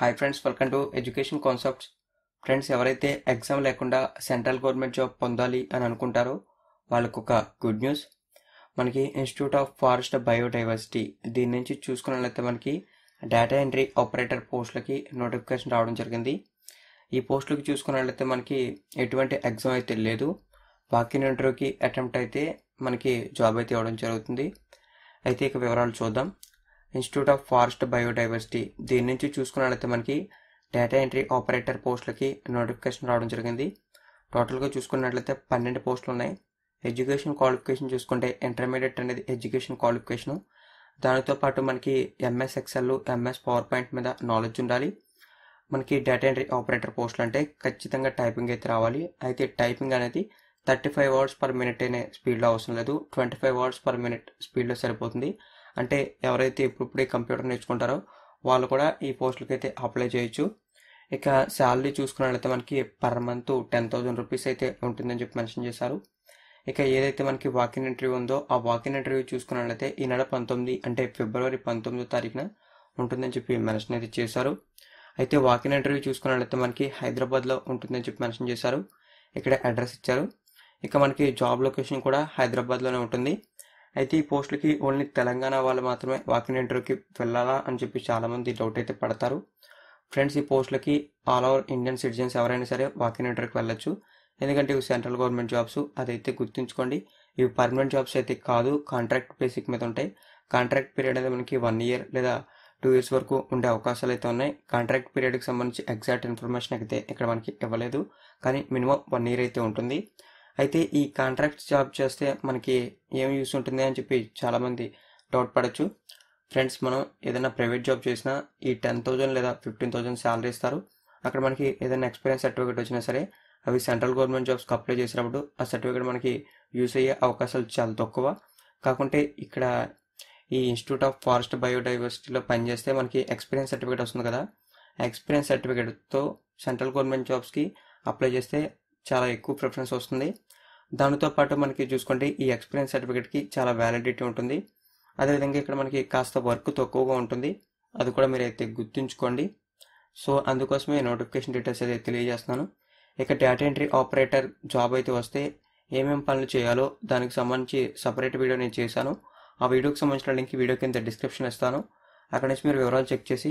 hi friends welcome to education concepts friends ఎవరైతే exam లేకుండా central government job పొందాలి అని అనుకుంటారో వాళ్ళకు ఒక గుడ్ న్యూస్ మనకి ఇన్స్టిట్యూట్ ఆఫ్ ఫారెస్ట్ బయోడైవర్సిటీ దీని నుంచి చూసుకున్నట్లయితే మనకి డేటా ఎంట్రీ ఆపరేటర్ పోస్టులకి నోటిఫికేషన్ రావడం జరిగింది ఈ పోస్టులకి చూసుకున్నట్లయితే మనకి ఎటువంటి ఎగ్జామ్ అయితే లేదు వాకిన్ ఇంటర్వ్యూకి అటెంప్ట్ అయితే మనకి జాబ్ అయితే ఇవ్వడం జరుగుతుంది అయితే ఇక వివరాలు చూద్దాం ఇన్స్టిట్యూట్ ఆఫ్ ఫారెస్ట్ బయోడైవర్సిటీ దీని నుంచి చూసుకున్నట్లయితే మనకి డేటా ఎంట్రీ ఆపరేటర్ పోస్టులకి నోటిఫికేషన్ రావడం జరిగింది టోటల్గా చూసుకున్నట్లయితే పన్నెండు పోస్టులు ఉన్నాయి ఎడ్యుకేషన్ క్వాలిఫికేషన్ చూసుకుంటే ఇంటర్మీడియట్ అనేది ఎడ్యుకేషన్ క్వాలిఫికేషను దానితో పాటు మనకి MS Excel MS PowerPoint మీద నాలెడ్జ్ ఉండాలి మనకి డేటా ఎంట్రీ ఆపరేటర్ పోస్టులు అంటే ఖచ్చితంగా టైపింగ్ అయితే రావాలి అయితే టైపింగ్ అనేది thirty five words per minute అనే స్పీడ్లో అవసరం లేదు twenty five words per minute స్పీడ్లో సరిపోతుంది అంటే ఎవరైతే ఇప్పుడిప్పుడే కంప్యూటర్ నేర్చుకుంటారో వాళ్ళు కూడా ఈ పోస్టులకి అయితే అప్లై చేయొచ్చు ఇక శాలరీ చూసుకున్నట్లయితే మనకి per month ten thousand rupees అయితే ఉంటుందని చెప్పి మెన్షన్ చేశారు ఇక ఏదైతే మనకి వాకిన్ ఇంటర్వ్యూ ఉందో ఆ వాకిన్ ఇంటర్వ్యూ చూసుకున్నట్లయితే ఈ నెల పంతొమ్మిది అంటే ఫిబ్రవరి పంతొమ్మిదో తారీఖున ఉంటుందని చెప్పి మెన్షన్ అయితే చేశారు అయితే వాకిన్ ఇంటర్వ్యూ చూసుకున్నట్లయితే మనకి హైదరాబాద్లో ఉంటుందని చెప్పి మెన్షన్ చేశారు ఇక్కడ అడ్రస్ ఇచ్చారు ఇక మనకి జాబ్ లొకేషన్ కూడా హైదరాబాద్లోనే ఉంటుంది అయితే ఈ పోస్టులకి ఓన్లీ తెలంగాణ వాళ్ళు మాత్రమే వాకిన్ ఇంటర్వ్యూకి వెళ్ళాలా అని చెప్పి చాలామంది డౌట్ అయితే పడతారు ఫ్రెండ్స్ ఈ పోస్టులకి ఆల్ ఓవర్ ఇండియన్ సిటిజన్స్ ఎవరైనా సరే వాకిన్ ఇంటర్వ్యూకి వెళ్ళొచ్చు ఎందుకంటే ఇవి సెంట్రల్ గవర్నమెంట్ జాబ్స్ అదైతే గుర్తుంచుకోండి ఇవి పర్మనెంట్ జాబ్స్ అయితే కాదు కాంట్రాక్ట్ బేసిక్ మీద ఉంటాయి కాంట్రాక్ట్ పీరియడ్ అనేది మనకి వన్ ఇయర్ లేదా టూ ఇయర్స్ వరకు ఉండే అవకాశాలు అయితే ఉన్నాయి కాంట్రాక్ట్ పీరియడ్కి సంబంధించి ఎగ్జాక్ట్ ఇన్ఫర్మేషన్ అయితే ఇక్కడ మనకి ఇవ్వలేదు కానీ మినిమం వన్ ఇయర్ అయితే ఉంటుంది అయితే ఈ కాంట్రాక్ట్ జాబ్ చేస్తే మనకి ఏం యూస్ ఉంటుంది అని చెప్పి చాలామంది డౌట్ పడచ్చు ఫ్రెండ్స్ మనం ఏదైనా ప్రైవేట్ జాబ్ చేసినా ఈ టెన్ థౌజండ్ లేదా ఫిఫ్టీన్ థౌజండ్ శాలరీ ఇస్తారు అక్కడ మనకి ఏదైనా ఎక్స్పీరియన్స్ సర్టిఫికేట్ వచ్చినా సరే అవి సెంట్రల్ గవర్నమెంట్ జాబ్స్కి అప్లై చేసినప్పుడు ఆ సర్టిఫికేట్ మనకి యూస్ అయ్యే అవకాశాలు చాలా తక్కువ కాకుంటే ఇక్కడ ఈ ఇన్స్టిట్యూట్ ఆఫ్ ఫారెస్ట్ బయోడైవర్సిటీలో పనిచేస్తే మనకి ఎక్స్పీరియన్స్ సర్టిఫికేట్ వస్తుంది కదా ఆ ఎక్స్పీరియన్స్ సర్టిఫికేట్తో సెంట్రల్ గవర్నమెంట్ జాబ్స్కి అప్లై చేస్తే చాలా ఎక్కువ ప్రిఫరెన్స్ వస్తుంది దానితో పాటు మనకి చూసుకుంటే ఈ ఎక్స్పీరియన్స్ సర్టిఫికేట్కి చాలా వ్యాలిడిటీ ఉంటుంది అదేవిధంగా ఇక్కడ మనకి కాస్త వర్క్ తక్కువగా ఉంటుంది అది కూడా మీరు అయితే గుర్తుంచుకోండి సో అందుకోసమే నోటిఫికేషన్ డీటెయిల్స్ అయితే తెలియజేస్తున్నాను ఇక డేటా ఎంట్రీ ఆపరేటర్ జాబ్ అయితే వస్తే ఏమేం పనులు చేయాలో దానికి సంబంధించి సపరేట్ వీడియో నేను చేశాను ఆ వీడియోకి సంబంధించిన లింక్ వీడియో కింద డిస్క్రిప్షన్ ఇస్తాను అక్కడ నుంచి మీరు వివరాలు చెక్ చేసి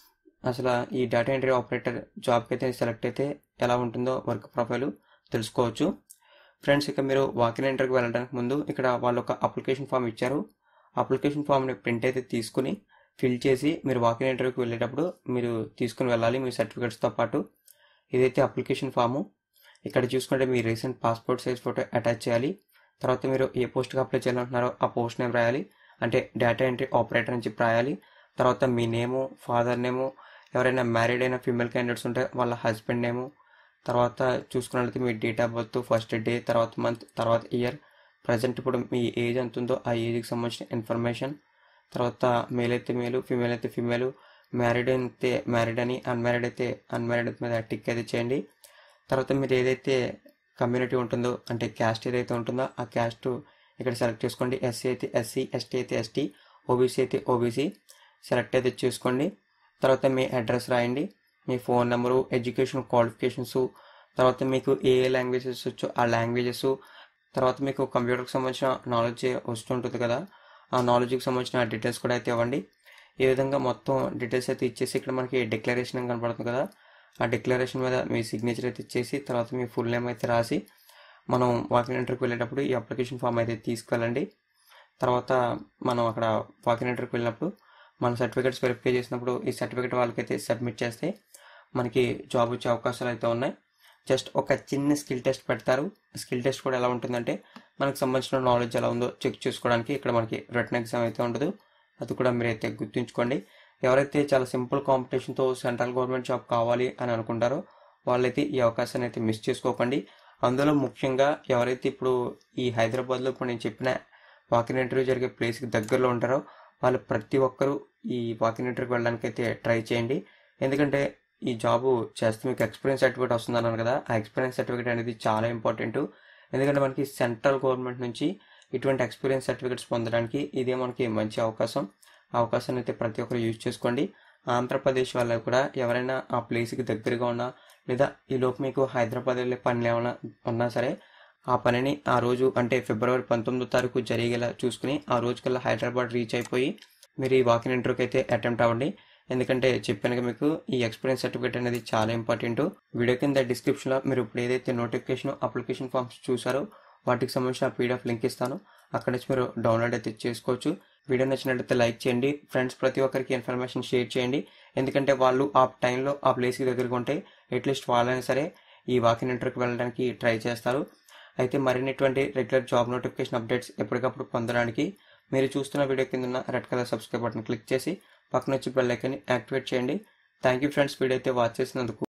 అసలు ఈ డేటా ఎంట్రీ ఆపరేటర్ జాబ్కి అయితే సెలెక్ట్ అయితే ఎలా ఉంటుందో వర్క్ ప్రొఫైల్ తెలుసుకోవచ్చు ఫ్రెండ్స్ ఇక మీరు వాకిన్ ఇంటర్వ్యూకి వెళ్ళడానికి ముందు ఇక్కడ వాళ్ళు ఒక అప్లికేషన్ ఫామ్ ఇచ్చారు అప్లికేషన్ ఫామ్ని ప్రింట్ అయితే తీసుకుని ఫిల్ చేసి మీరు వాకిన్ ఇంటర్వ్యూకి వెళ్ళేటప్పుడు మీరు తీసుకుని వెళ్ళాలి మీ సర్టిఫికేట్స్తో పాటు ఇదైతే అప్లికేషన్ ఫాము ఇక్కడ చూసుకుంటే మీ recent passport size photo attach చేయాలి తర్వాత మీరు ఏ పోస్ట్కి అప్లై చేయాలంటున్నారో ఆ పోస్ట్ నేమ్ రాయాలి అంటే డేటా ఎంట్రీ ఆపరేటర్ అని చెప్పి రాయాలి తర్వాత మీ నేము ఫాదర్ నేము ఎవరైనా మ్యారీడ్ అయిన ఫీమేల్ క్యాండిడేట్స్ ఉంటే వాళ్ళ హస్బెండ్ నేము తర్వాత చూసుకున్నట్లయితే మీ date of birth first day తర్వాత మంత్ తర్వాత ఇయర్ ప్రజెంట్ ఇప్పుడు మీ ఏజ్ ఎంత ఉందో ఆ ఏజ్కి సంబంధించిన ఇన్ఫర్మేషన్ తర్వాత మేల్ అయితే మేలు ఫీమేల్ అయితే ఫీమేల్ మ్యారీడ్ అయితే మ్యారీడ్ అని అన్మ్యారీడ్ అయితే అన్మ్యారీడ్ మీద టిక్ అయితే చేయండి తర్వాత మీరు ఏదైతే కమ్యూనిటీ ఉంటుందో అంటే క్యాస్ట్ ఏదైతే ఉంటుందో ఆ క్యాస్ట్ ఇక్కడ సెలెక్ట్ చేసుకోండి ఎస్సీ అయితే ఎస్సీ ఎస్టీ అయితే ఎస్టీ ఓబీసీ అయితే ఓబీసీ సెలెక్ట్ అయితే చేసుకోండి తర్వాత మీ అడ్రస్ రాయండి మీ ఫోన్ నెంబరు ఎడ్యుకేషన్ క్వాలిఫికేషన్స్ తర్వాత మీకు ఏ ఏ లాంగ్వేజెస్ వచ్చో ఆ లాంగ్వేజెస్ తర్వాత మీకు కంప్యూటర్కి సంబంధించిన నాలెడ్జ్ వస్తుంటుంది కదా ఆ నాలెడ్జ్కి సంబంధించిన డీటెయిల్స్ కూడా అయితే ఇవ్వండి ఈ విధంగా మొత్తం డీటెయిల్స్ అయితే ఇచ్చేసి ఇక్కడ మనకి డిక్లరేషన్ అని కనపడుతుంది కదా ఆ డిక్లరేషన్ మీద మీ సిగ్నేచర్ అయితే ఇచ్చేసి తర్వాత మీ ఫుల్ నేమ్ అయితే రాసి మనం వాకిన్ ఇంటర్వ్యూకి వెళ్ళేటప్పుడు ఈ అప్లికేషన్ ఫామ్ అయితే తీసుకెళ్ళండి తర్వాత మనం అక్కడ వాకిన్ ఇంటర్వ్యూకి వెళ్ళినప్పుడు మన సర్టిఫికేట్స్ వెరిఫై చేసినప్పుడు ఈ సర్టిఫికేట్ వాళ్ళకైతే సబ్మిట్ చేస్తే మనకి జాబ్ వచ్చే అవకాశాలు అయితే ఉన్నాయి జస్ట్ ఒక చిన్న స్కిల్ టెస్ట్ పెడతారు స్కిల్ టెస్ట్ కూడా ఎలా ఉంటుందంటే మనకు సంబంధించిన నాలెడ్జ్ ఎలా ఉందో చెక్ చేసుకోవడానికి ఇక్కడ మనకి రిటర్న్ ఎగ్జామ్ అయితే ఉండదు అది కూడా మీరైతే గుర్తుంచుకోండి ఎవరైతే చాలా సింపుల్ కాంపిటీషన్తో సెంట్రల్ గవర్నమెంట్ జాబ్ కావాలి అని అనుకుంటారో వాళ్ళైతే ఈ అవకాశాన్ని అయితే మిస్ చేసుకోకండి అందులో ముఖ్యంగా ఎవరైతే ఇప్పుడు ఈ హైదరాబాద్లో ఇప్పుడు నేను చెప్పిన వాకిన్ ఇంటర్వ్యూ జరిగే ప్లేస్కి దగ్గరలో ఉంటారో వాళ్ళు ప్రతి ఒక్కరూ ఈ వాకిన్ ఇంటర్వ్యూకి వెళ్ళడానికి అయితే ట్రై చేయండి ఎందుకంటే ఈ జాబ్ చేస్తే మీకు ఎక్స్పీరియన్స్ సర్టిఫికేట్ వస్తుంది అన్నాను కదా ఆ ఎక్స్పీరియన్స్ సర్టిఫికేట్ అనేది చాలా ఇంపార్టెంట్ ఎందుకంటే మనకి సెంట్రల్ గవర్నమెంట్ నుంచి ఇటువంటి ఎక్స్పీరియన్స్ సర్టిఫికేట్స్ పొందడానికి ఇదే మనకి మంచి అవకాశం ఆ అవకాశాన్ని అయితే ప్రతి ఒక్కరు యూజ్ చేసుకోండి ఆంధ్రప్రదేశ్ వాళ్ళు కూడా ఎవరైనా ఆ ప్లేస్కి దగ్గరగా ఉన్నా లేదా ఈలోపు మీకు హైదరాబాద్ వెళ్ళే పనులు ఏమైనా ఉన్నా సరే ఆ పనిని ఆ రోజు అంటే ఫిబ్రవరి పంతొమ్మిదో తారీఖు జరిగేలా చూసుకుని ఆ రోజుకల్లా హైదరాబాద్ రీచ్ అయిపోయి మీరు ఈ వాకిన్ ఇంటర్వ్యూకి అయితే అటెంప్ట్ అవ్వండి ఎందుకంటే చెప్పాను మీకు ఈ ఎక్స్పీరియన్స్ సర్టిఫికేట్ అనేది చాలా ఇంపార్టెంట్ వీడియో కింద డిస్క్రిప్షన్లో మీరు ఇప్పుడు ఏదైతే నోటిఫికేషన్ అప్లికేషన్ ఫామ్స్ చూసారో వాటికి సంబంధించిన పీడిఎఫ్ లింక్ ఇస్తాను అక్కడ నుంచి మీరు డౌన్లోడ్ అయితే చేసుకోవచ్చు వీడియో నచ్చినట్లయితే లైక్ చేయండి ఫ్రెండ్స్ ప్రతి ఒక్కరికి ఇన్ఫర్మేషన్ షేర్ చేయండి ఎందుకంటే వాళ్ళు ఆ టైంలో ఆ ప్లేస్కి దగ్గరగా ఉంటే అట్లీస్ట్ వాళ్ళైనా సరే ఈ వాకిన్ ఇంటర్వ్యూకి వెళ్ళడానికి ట్రై చేస్తారు అయితే మరిన్నిటువంటి రెగ్యులర్ జాబ్ నోటిఫికేషన్ అప్డేట్స్ ఎప్పటికప్పుడు పొందడానికి మీరు చూస్తున్న వీడియో కింద ఉన్న red colour subscribe button click చేసి పక్కన వచ్చి బెల్ ఐకాన్ని యాక్టివేట్ చేయండి థ్యాంక్ యూ ఫ్రెండ్స్ వీడియో అయితే వాచ్ చేసినందుకు